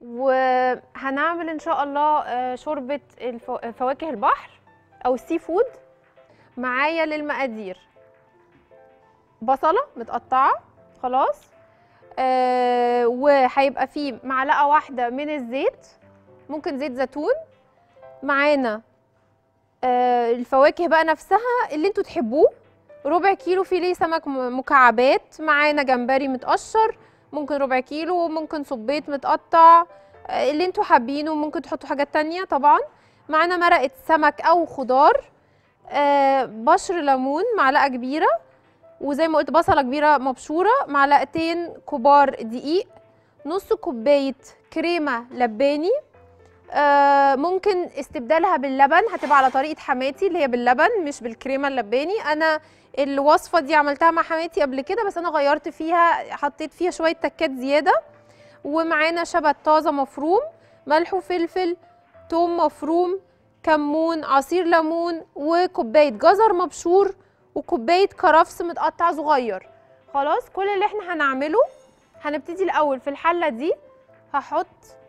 وهنعمل ان شاء الله آه، شوربه الف- فواكه البحر او السي فود معايا للمقادير بصله متقطعه خلاص آه وهيبقى فيه معلقه واحده من الزيت ممكن زيت زيتون معانا آه الفواكه بقى نفسها اللي انتوا تحبوه ربع كيلو فيليه سمك م- مكعبات معانا جمبري متقشر ممكن ربع كيلو ممكن صبيط متقطع آه، اللي انتوا حابينه ممكن تحطوا حاجات تانية طبعا معانا مرقة سمك أو خضار آه، بشر ليمون معلقة كبيرة وزي ما قلت بصلة كبيرة مبشورة معلقتين كبار دقيق نص كوباية كريمة لباني آه، ممكن استبدالها باللبن هتبقى على طريقة حماتي اللي هي باللبن مش بالكريمة اللباني أنا الوصفة دي عملتها مع حماتي قبل كده بس أنا غيرت فيها حطيت فيها شوية تكات زيادة ومعانا شبت طازة مفروم ملح وفلفل توم مفروم كمون عصير ليمون وكوباية جزر مبشور وكوباية كرفس متقطع صغير خلاص كل اللي احنا هنعمله هنبتدي الأول في الحلة دي هحط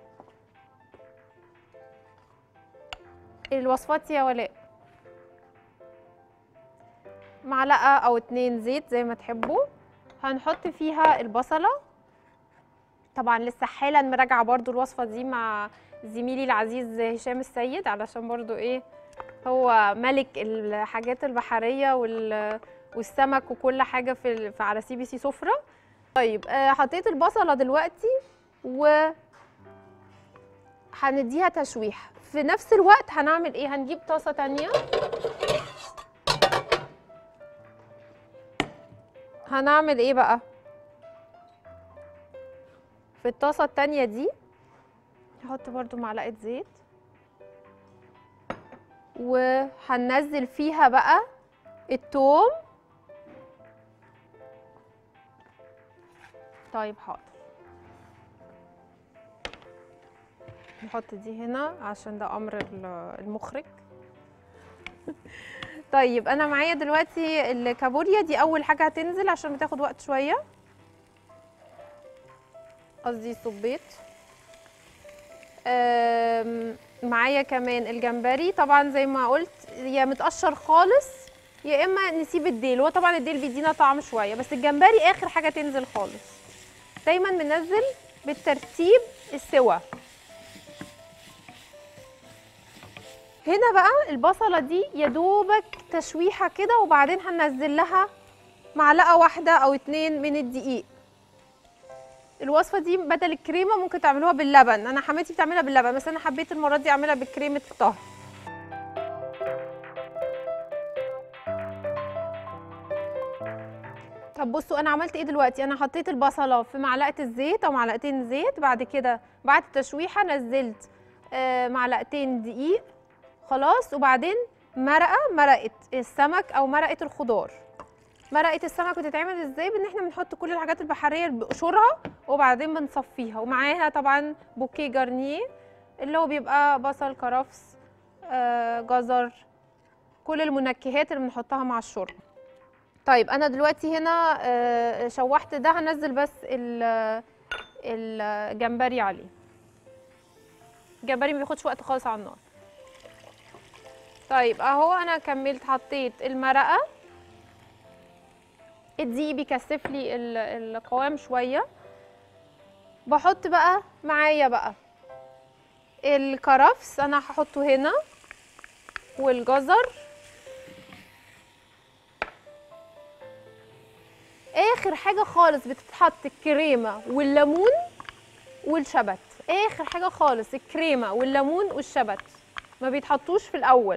الوصفات يا ولاء معلقة أو اتنين زيت زي ما تحبوا هنحط فيها البصلة طبعا لسه حالا مراجعة برضو الوصفة دي مع زميلي العزيز هشام السيد علشان برضو ايه هو ملك الحاجات البحرية وال والسمك وكل حاجة في, ال- في على سي بي سي سفرة طيب آه، حطيت البصلة دلوقتي و هنديها تشويح في نفس الوقت هنعمل ايه هنجيب طاسة تانية هنعمل ايه بقى في الطاسة التانية دي نحط برضو معلقة زيت وهننزل فيها بقى التوم طيب حاضر نحط دي هنا عشان ده امر ال- المخرج طيب انا معايا دلوقتي الكابوريا دي اول حاجه هتنزل عشان بتاخد وقت شويه قصدي الصبيط أم، معايا كمان الجمبري طبعا زي ما قلت يا متقشر خالص يا اما نسيب الديل هو طبعا الديل بيدينا طعم شويه بس الجمبري اخر حاجه تنزل خالص دايما بننزل بالترتيب السوا هنا بقى البصله دي يا دوبك تشويحه كده وبعدين هننزل لها معلقه واحده او اتنين من الدقيق الوصفه دي بدل الكريمه ممكن تعملوها باللبن انا حماتي بتعملها باللبن بس انا حبيت المره دي اعملها بكريمه الطهي طب بصوا انا عملت ايه دلوقتي انا حطيت البصله في معلقه الزيت او معلقتين زيت بعد كده بعد التشويحه نزلت آه، معلقتين دقيق خلاص وبعدين مرقه مرقه السمك او مرقه الخضار مرقه السمك بتتعمل ازاي بان احنا بنحط كل الحاجات البحريه اللي بقشورها وبعدين بنصفيها ومعاها طبعا بوكيه جارنيه اللي هو بيبقى بصل كرفس آه، جزر كل المنكهات اللي بنحطها مع الشوربه طيب انا دلوقتي هنا آه، شوحت ده هنزل بس ال- الجمبري عليه الجمبري ما بياخدش وقت خالص على النار طيب اهو انا كملت حطيت المرقه الدقيق بيكثف لي ال- القوام شويه بحط بقى معايا بقى الكرفس انا هحطه هنا والجزر اخر حاجه خالص بتتحط الكريمه والليمون والشبت اخر حاجه خالص الكريمه والليمون والشبت ما بيتحطوش في الاول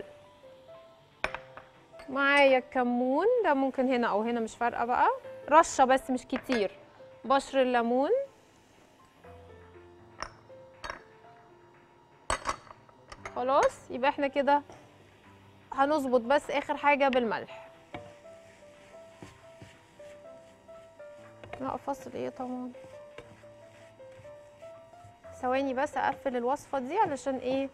معايا الكمون ده ممكن هنا او هنا مش فارقه بقى رشه بس مش كتير بشر الليمون خلاص يبقى احنا كده هنظبط بس اخر حاجه بالملح لا فصل ايه طبعا ثواني بس اقفل الوصفه دي علشان ايه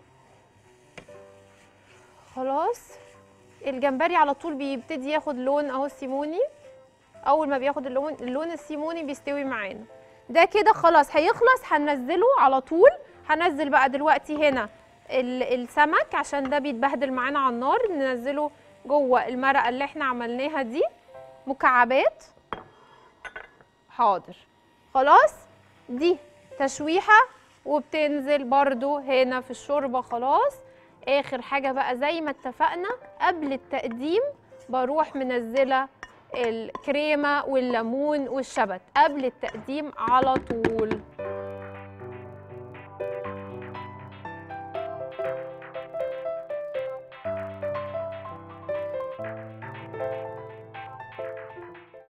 خلاص الجمبري على طول بيبتدي ياخد لون اهو السيموني اول ما بياخد اللون اللون السيموني بيستوي معانا ده كده خلاص هيخلص هننزله على طول هنزل بقى دلوقتي هنا ال- السمك عشان ده بيتبهدل معانا على النار ننزله جوه المرقه اللي احنا عملناها دي مكعبات حاضر خلاص دي تشويحه وبتنزل برضو هنا في الشوربه خلاص اخر حاجه بقى زي ما اتفقنا قبل التقديم بروح منزله الكريمه والليمون والشبت قبل التقديم على طول